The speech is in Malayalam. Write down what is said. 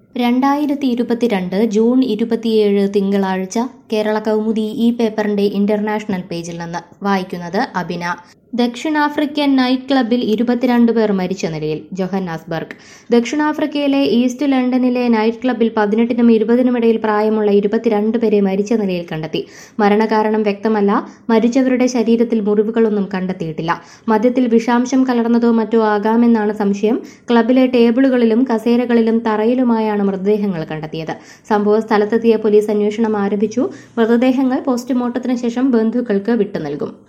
രണ്ടായിരത്തി ഇരുപത്തിരണ്ട് ജൂൺ ഇരുപത്തിയേഴ് തിങ്കളാഴ്ച കേരള കൗമുദി ഈ പേപ്പറിന്റെ ഇന്റർനാഷണൽ പേജിൽ നിന്ന് വായിക്കുന്നത് അബിന ദക്ഷിണാഫ്രിക്കൻ നൈറ്റ് ക്ലബിൽ ഇരുപത്തിരണ്ട് പേർ മരിച്ച നിലയിൽ ജൊഹന്നാസ്ബർഗ് ദക്ഷിണാഫ്രിക്കയിലെ ഈസ്റ്റ് ലണ്ടനിലെ നൈറ്റ് ക്ലബിൽ പതിനെട്ടിനും ഇരുപതിനും ഇടയിൽ പ്രായമുള്ള ഇരുപത്തിരണ്ട് പേരെ മരിച്ച നിലയിൽ കണ്ടെത്തി മരണകാരണം വ്യക്തമല്ല മരിച്ചവരുടെ ശരീരത്തിൽ മുറിവുകളൊന്നും കണ്ടെത്തിയിട്ടില്ല മദ്യത്തിൽ വിഷാംശം കലർന്നതോ മറ്റോ ആകാമെന്നാണ് സംശയം ക്ലബിലെ ടേബിളുകളിലും കസേരകളിലും തറയിലുമായാണ് മൃതദേഹങ്ങൾ കണ്ടെത്തിയത് സംഭവ സ്ഥലത്തെത്തിയ പോലീസ് അന്വേഷണം ആരംഭിച്ചു മൃതദേഹങ്ങൾ പോസ്റ്റ്മോർട്ടത്തിന് ശേഷം ബന്ധുക്കൾക്ക് വിട്ടു നൽകും